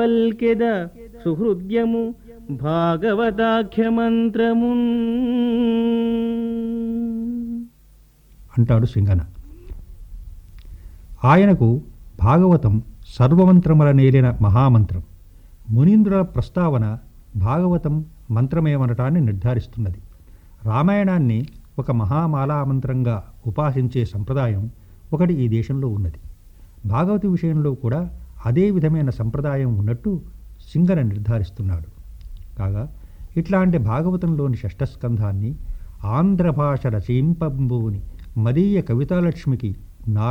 పల్కెద సుహృద్యము భాగవతాఖ్య మంత్రమున్ అంటాడు సింగన ఆయనకు భాగవతం సర్వమంత్రముల నేలిన మహామంత్రం మునీంద్రుల ప్రస్తావన భాగవతం మంత్రమేమనటాన్ని నిర్ధారిస్తున్నది రామాయణాన్ని ఒక మహామాలామంత్రంగా ఉపాసించే సంప్రదాయం ఒకటి ఈ దేశంలో ఉన్నది భాగవతి విషయంలో కూడా అదే విధమైన సంప్రదాయం ఉన్నట్టు సింగన నిర్ధారిస్తున్నాడు కాగా ఇట్లాంటి భాగవతంలోని షష్ఠస్కంధాన్ని ఆంధ్ర భాష రచయింపంబుని మదీయ కవితాలక్ష్మికి నా